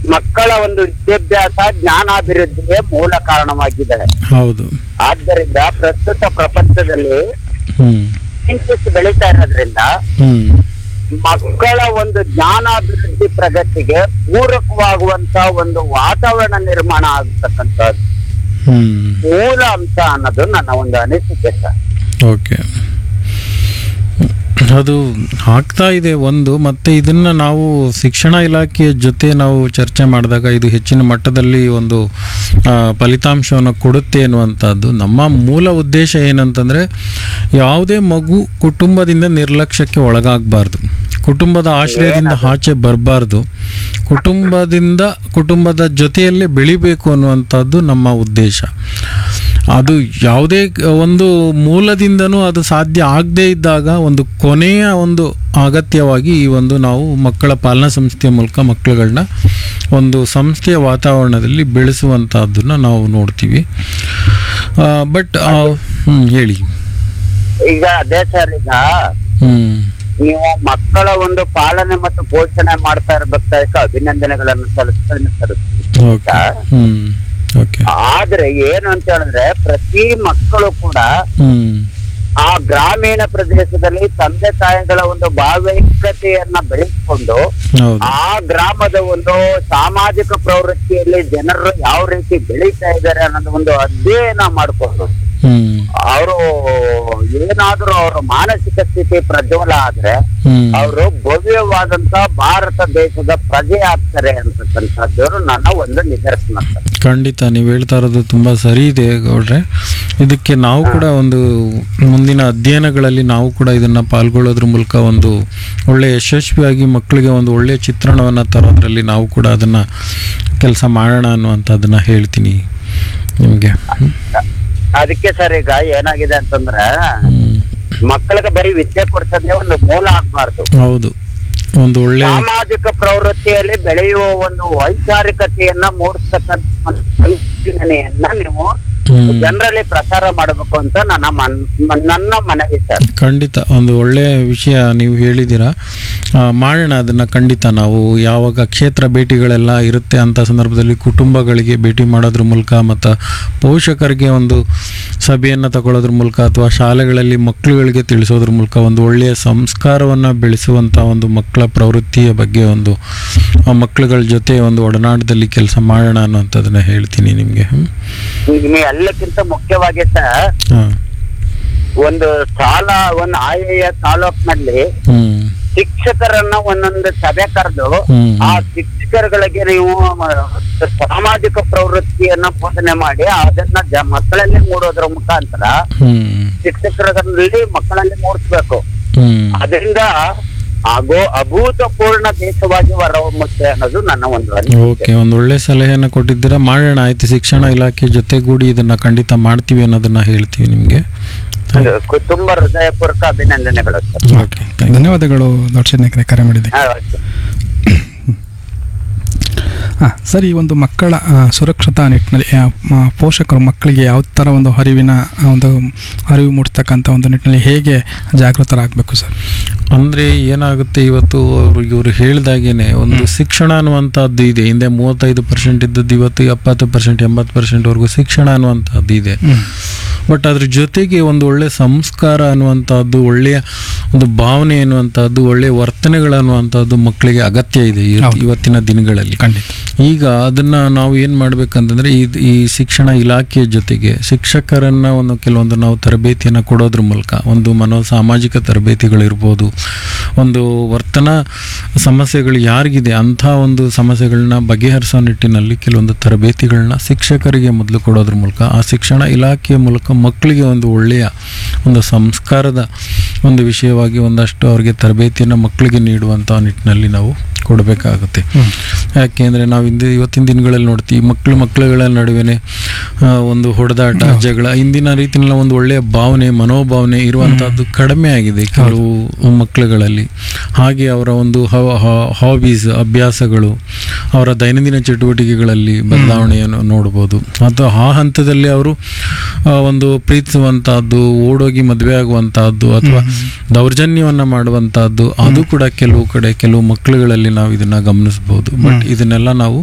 ಮಕ್ಕಳ ಒಂದು ವಿದ್ಯಾಭ್ಯಾಸ ಜ್ಞಾನಾಭಿವೃದ್ಧಿಗೆ ಮೂಲ ಕಾರಣವಾಗಿದೆ ಹೌದು ಆದ್ದರಿಂದ ಪ್ರಸ್ತುತ ಪ್ರಪಂಚದಲ್ಲಿ ಹ್ಮ್ ಸೈನ್ಸಸ್ ಬೆಳೀತಾ ಇರೋದ್ರಿಂದ ಹ್ಮ್ ಮಕ್ಕಳ ಒಂದು ಜ್ಞಾನಾಭಿವೃದ್ಧಿ ಪ್ರಗತಿಗೆ ಪೂರಕವಾಗುವಂತ ಒಂದು ವಾತಾವರಣ ನಿರ್ಮಾಣ ಆಗ್ತಕ್ಕಂಥದ್ದು ಹ್ಮ್ ಮೂಲ ಅಂಶ ಅನ್ನೋದು ನನ್ನ ಒಂದು ಅನಿಸಿಕೆ ಸರ್ ಓಕೆ ಅದು ಆಗ್ತಾ ಇದೆ ಒಂದು ಮತ್ತೆ ಇದನ್ನ ನಾವು ಶಿಕ್ಷಣ ಇಲಾಖೆಯ ಜೊತೆ ನಾವು ಚರ್ಚೆ ಮಾಡಿದಾಗ ಇದು ಹೆಚ್ಚಿನ ಮಟ್ಟದಲ್ಲಿ ಒಂದು ಆ, ಫಲಿತಾಂಶವನ್ನು ಕೊಡುತ್ತೆ ಅನ್ನುವಂಥದ್ದು ನಮ್ಮ ಮೂಲ ಉದ್ದೇಶ ಏನಂತಂದರೆ ಯಾವುದೇ ಮಗು ಕುಟುಂಬದಿಂದ ನಿರ್ಲಕ್ಷ್ಯಕ್ಕೆ ಒಳಗಾಗಬಾರ್ದು ಕುಟುಂಬದ ಆಶ್ರಯದಿಂದ ಆಚೆ ಬರಬಾರ್ದು ಕುಟುಂಬದಿಂದ ಕುಟುಂಬದ ಜೊತೆಯಲ್ಲೇ ಬೆಳಿಬೇಕು ಅನ್ನುವಂಥದ್ದು ನಮ್ಮ ಉದ್ದೇಶ ಅದು ಯಾವುದೇ ಕ- ಒಂದು ಮೂಲದಿಂದನೂ ಅದು ಸಾಧ್ಯ ಆಗದೇ ಇದ್ದಾಗ ಒಂದು ಕೊನೆಯ ಒಂದು ಅಗತ್ಯವಾಗಿ ಈ ಒಂದು ನಾವು ಮಕ್ಕಳ ಪಾಲನಾ ಸಂಸ್ಥೆಯ ಮೂಲಕ ಮಕ್ಕಳುಗಳನ್ನ ಒಂದು ಸಂಸ್ಥೆಯ ವಾತಾವರಣದಲ್ಲಿ ಬೆಳೆಸುವಂತಹದ್ದನ್ನ ನಾವು ನೋಡ್ತೀವಿ ಬಟ್ ಹೇಳಿ ಈಗ ಅದೇ ಸರ್ ಈಗ ಹ್ಮ್ ನೀವು ಮಕ್ಕಳ ಒಂದು ಪಾಲನೆ ಮತ್ತು ಪೋಷಣೆ ಮಾಡ್ತಾ ಇರ್ಬೇಕಾದ್ರೆ ಅಭಿನಂದನೆಗಳನ್ನು ಸಲ್ಲಿಸ್ತಾನೆ ಸಲ್ಲಿಸ್ತೀನಿ ಓಕೆ ಹ್ಮ್ ಓಕೆ ಆದ್ರೆ ಏನು ಅಂತ ಹೇಳಿದ್ರೆ ಪ್ರತಿ ಮಕ್ಕಳು ಕೂಡ ಹ್ಮ್ ಆ ಗ್ರಾಮೀಣ ಪ್ರದೇಶದಲ್ಲಿ ತಂದೆ ತಾಯಿಗಳ ಒಂದು ಭಾವೈಕ್ಯತೆಯನ್ನ ಬೆಳೆಸಿಕೊಂಡು ಹೌದು ಆ ಗ್ರಾಮದ ಒಂದು ಸಾಮಾಜಿಕ ಪ್ರವೃತ್ತಿಯಲ್ಲಿ ಜನರು ಯಾವ ರೀತಿ ಬೆಳೀತಾ ಇದ್ದಾರೆ ಅನ್ನೋದು ಒಂದು ಅಧ್ಯಯನ ಮಾಡಿಕೊಂಡು ಹ್ಮ್ ಅವರು ಏನಾದ್ರೂ ಅವರ ಮಾನಸಿಕ ಸ್ಥಿತಿ ಪ್ರಜ್ವಲ ಆದ್ರೆ ಹ್ಮ್ ಅವರು ಭವ್ಯವಾದಂತ ಭಾರತ ದೇಶದ ಪ್ರಜೆ ಆಗ್ತಾರೆ ಅಂತಕ್ಕಂಥದ್ದು ನನ್ನ ಒಂದು ನಿದರ್ಶನ ಸರ್. ಖಂಡಿತ ನೀವು ಹೇಳ್ತಾ ಇರೋದು ತುಂಬ ಸರಿ ಇದೆ ಗೌಡ್ರೆ ಇದಕ್ಕೆ ನಾವು ಕೂಡ ಒಂದು ಮುಂದಿನ ಅಧ್ಯಯನಗಳಲ್ಲಿ ನಾವು ಕೂಡ ಇದನ್ನ ಪಾಲ್ಗೊಳ್ಳೋದ್ರ ಮೂಲಕ ಒಂದು ಒಳ್ಳೆ ಯಶಸ್ವಿಯಾಗಿ ಮಕ್ಕಳಿಗೆ ಒಂದು ಒಳ್ಳೆಯ ಚಿತ್ರಣವನ್ನು ತರೋದ್ರಲ್ಲಿ ನಾವು ಕೂಡ ಅದನ್ನ ಕೆಲಸ ಮಾಡೋಣ ಅನ್ನುವಂಥದ್ದನ್ನ ಹೇಳ್ತೀನಿ ನಿಮಗೆ ಅದಕ್ಕೆ ಸರ್ ಈಗ ಏನಾಗಿದೆ ಅಂತಂದ್ರೆ ಮಕ್ಕಳಿಗೆ ಬರೀ ವಿದ್ಯೆ ಕೊಡ್ಸೋದೇ ಒಂದು ಮೂಲ ಆಗ್ಬಾರ್ದು ಹೌದು ಒಂದು ಒಳ್ಳೆ ಸಾಮಾಜಿಕ ಪ್ರವೃತ್ತಿಯಲ್ಲಿ ಬೆಳೆಯುವ ಒಂದು ವೈಚಾರಿಕತೆಯನ್ನ ಮೂಡಿಸ್ತಕ್ಕಂಥ ಕಲ್ಪನೆಯನ್ನ ನೀವು ಹ್ಮ್. ಜನರಲ್ಲಿ ಪ್ರಸಾರ ಮಾಡಬೇಕು ಅಂತ ನನ್ನ ಮನ್ ಮನ್- ನನ್ನ ಮನವಿ ಸರ್ ಖಂಡಿತ ಒಂದು ಒಳ್ಳೆಯ ವಿಷಯ ನೀವು ಹೇಳಿದ್ದೀರಾ ಆ, ಮಾಡೋಣ ಅದನ್ನು ಖಂಡಿತ ನಾವು ಯಾವಾಗ ಕ್ಷೇತ್ರ ಭೇಟಿಗಳೆಲ್ಲ ಇರುತ್ತೆ ಅಂಥ ಸಂದರ್ಭದಲ್ಲಿ ಕುಟುಂಬಗಳಿಗೆ ಭೇಟಿ ಮಾಡೋದ್ರ ಮೂಲಕ ಮತ್ತು ಪೋಷಕರಿಗೆ ಒಂದು ಸಭೆಯನ್ನು ತಗೊಳ್ಳೋದ್ರ ಮೂಲಕ ಅಥವಾ ಶಾಲೆಗಳಲ್ಲಿ ಮಕ್ಕಳುಗಳಿಗೆ ತಿಳಿಸೋದ್ರ ಮೂಲಕ ಒಂದು ಒಳ್ಳೆಯ ಸಂಸ್ಕಾರವನ್ನು ಬೆಳೆಸುವಂಥ ಒಂದು ಮಕ್ಕಳ ಪ್ರವೃತ್ತಿಯ ಬಗ್ಗೆ ಒಂದು ಆ ಮಕ್ಕಳುಗಳ ಜೊತೆ ಒಂದು ಒಡನಾಟದಲ್ಲಿ ಕೆಲಸ ಮಾಡೋಣ ಅನ್ನೋಂಥದ್ದನ್ನ ಹೇಳ್ತೀನಿ ನಿಮಗೆ ಈಗ ನೀವು ಎಲ್ಲಕ್ಕಿಂತ ಮುಖ್ಯವಾಗಿ ಸರ್ ಹಾಂ ಒಂದು ಸಾಲ ಒಂದು ಆಯಾ ತಾಲೂಕಿನಲ್ಲಿ ಹ್ಞೂ ಶಿಕ್ಷಕರನ್ನ ಒಂದೊಂದು ಸಭೆ ಕರೆದು ಹ್ಮ್. ಆ ಶಿಕ್ಷಕರುಗಳಿಗೆ ನೀವು ಮ- ಸಾಮಾಜಿಕ ಪ್ರವೃತ್ತಿಯನ್ನ ಬೋಧನೆ ಮಾಡಿ ಅದನ್ನ ಜ- ಮಕ್ಕಳಲ್ಲಿ ಮೂಡೋದ್ರ ಮುಖಾಂತರ ಹ್ಞೂ ಶಿಕ್ಷಕರಲ್ಲಿ ಮಕ್ಕಳಲ್ಲಿ ಮೂಡಿಸ್ಬೇಕು ಹ್ಞೂ ಅದರಿಂದ ಆಗೋ ಅಭೂತಪೂರ್ಣ ದೇಶವಾಗಿ ಹೊರಹೊಮ್ಮುತ್ತೆ ಅನ್ನೋದು ನನ್ನ ಒಂದು ಅನಿಸಿಕೆ. ಓಕೆ ಒಂದು ಒಳ್ಳೆ ಸಲಹೆಯನ್ನು ಕೊಟ್ಟಿದ್ದೀರಾ ಮಾಡೋಣ ಆಯ್ತು ಶಿಕ್ಷಣ ಇಲಾಖೆ ಜೊತೆಗೂಡಿ ಇದನ್ನ ಖಂಡಿತ ಮಾಡ್ತೀವಿ ಅನ್ನೋದನ್ನ ಹೇಳ್ತೀವಿ ನಿಮಗೆ ಕು- ತುಂಬಾ ಹೃದಯಪೂರ್ವಕ ಅಭಿನಂದನೆಗಳು ಸರ್ ಓಕೆ ಧನ್ಯವಾದಗಳು ದೊಡ್ಡ ಕರೆ ಮಾಡಿದ್ದಕ್ಕೆ ಹಾ, ಆಯ್ತು. ಹಾಂ ಸರ್ ಈ ಒಂದು ಮಕ್ಕಳ ಆ, ಸುರಕ್ಷತಾ ನಿಟ್ಟಿನಲ್ಲಿ ಆ, ಮ- ಪೋಷಕರು ಮಕ್ಕಳಿಗೆ ಯಾವ ಥರ ಒಂದು ಅರಿವಿನ ಆ, ಒಂದು ಅರಿವು ಮೂಡಿಸ್ತಕ್ಕಂಥ ಒಂದು ನಿಟ್ಟಿನಲ್ಲಿ ಹೇಗೆ ಜಾಗೃತರಾಗಬೇಕು ಸರ್ ಅಂದ್ರೆ ಏನಾಗುತ್ತೆ ಇವತ್ತು ಅವ್ರು ಇವರು ಹೇಳ್ದಾಗೇನೆ ಒಂದು ಶಿಕ್ಷಣ ಅನ್ನುವಂಥದ್ದು ಇದೆ ಹಿಂದೆ ಮೂವತ್ತೈದು ಪರ್ಸೆಂಟ್ ಇದ್ದದ್ದು ಇವತ್ತು ಎಪ್ಪತ್ತು ಪರ್ಸೆಂಟ್ ಎಂಬತ್ತು ಪರ್ಸೆಂಟ್ವರೆಗೂ ಶಿಕ್ಷಣ ಅನ್ನುವಂಥದ್ದು ಇದೆ ಬಟ್ ಅದ್ರ ಜೊತೆಗೆ ಒಂದು ಒಳ್ಳೆ ಸಂಸ್ಕಾರ ಅನ್ನುವಂಥದ್ದು ಒಳ್ಳೆಯ ಒಂದು ಭಾವನೆ ಅನ್ನುವಂಥದ್ದು ಒಳ್ಳೆಯ ವರ್ತನೆಗಳು ಅನ್ನುವಂಥದ್ದು ಮಕ್ಕಳಿಗೆ ಅಗತ್ಯ ಇದೆ ಈ- ಹೌದು. ಇವತ್ತಿನ ದಿನಗಳಲ್ಲಿ ಖಂಡಿತ ಈಗ ಅದನ್ನ ನಾವು ಏನು ಮಾಡ್ಬೇಕಂತಂದ್ರೆ ಈ ಈ ಶಿಕ್ಷಣ ಇಲಾಖೆಯ ಜೊತೆಗೆ ಶಿಕ್ಷಕರನ್ನ ಒಂದು ಕೆಲವೊಂದು ನಾವು ತರಬೇತಿಯನ್ನು ಕೊಡೋದ್ರ ಮೂಲಕ ಒಂದು ಮನೋ ಸಾಮಾಜಿಕ ತರಬೇತಿಗಳಿರ್ಬೋದು ಒಂದು ವರ್ತನ ಸಮಸ್ಯೆಗಳು ಯಾರಿಗಿದೆ ಅಂಥ ಒಂದು ಸಮಸ್ಯೆಗಳನ್ನ ಬಗೆಹರಿಸೋ ನಿಟ್ಟಿನಲ್ಲಿ ಕೆಲವೊಂದು ತರಬೇತಿಗಳನ್ನ ಶಿಕ್ಷಕರಿಗೆ ಮೊದಲು ಕೊಡೋದ್ರ ಮೂಲಕ ಆ ಶಿಕ್ಷಣ ಇಲಾಖೆಯ ಮೂಲಕ ಮಕ್ಕಳಿಗೆ ಒಂದು ಒಳ್ಳೆಯ ಒಂದು ಸಂಸ್ಕಾರದ ಒಂದು ವಿಷಯವಾಗಿ ಒಂದಷ್ಟು ಅವರಿಗೆ ತರಬೇತಿಯನ್ನು ಮಕ್ಕಳಿಗೆ ನೀಡುವಂಥ ನಿಟ್ಟಿನಲ್ಲಿ ನಾವು ಕೊಡಬೇಕಾಗುತ್ತೆ ಯಾಕೆಂದರೆ ನಾವು ಇಂದು ಇವತ್ತಿನ ದಿನಗಳಲ್ಲಿ ನೋಡ್ತೀವಿ ಮಕ್ಕಳು ಮಕ್ಕಳುಗಳ ನಡುವೆನೆ ಆ, ಒಂದು ಹೊಡೆದಾಟ ಜಗಳ ಇಂದಿನ ರೀತಿಯಲ್ಲಿ ಒಂದು ಒಳ್ಳೆಯ ಭಾವನೆ ಮನೋಭಾವನೆ ಇರುವಂತಹದ್ದು ಕಡಿಮೆ ಆಗಿದೆ ಕೆಲವು ಮಕ್ಕಳುಗಳಲ್ಲಿ ಹಾಗೆ ಅವರ ಒಂದು ಹಾಬೀಸ್ ಅಭ್ಯಾಸಗಳು ಅವರ ದೈನಂದಿನ ಚಟುವಟಿಕೆಗಳಲ್ಲಿ ಬದಲಾವಣೆಯನ್ನು ನೋಡ್ಬೋದು ಅಥವಾ ಆ ಹಂತದಲ್ಲಿ ಅವರು ಆ, ಒಂದು ಪ್ರೀತಿಸುವಂತಹದ್ದು ಓಡೋಗಿ ಮದುವೆ ಆಗುವಂತಹದ್ದು ಅಥವಾ ದೌರ್ಜನ್ಯವನ್ನ ಮಾಡುವಂತಹದ್ದು ಅದು ಕೂಡ ಕೆಲವು ಕಡೆ ಕೆಲವು ಮಕ್ಕಳುಗಳಲ್ಲಿ ನಾವು ಇದನ್ನ ಗಮನಿಸಬಹುದು ಬಟ್ ಇದನ್ನೆಲ್ಲ ನಾವು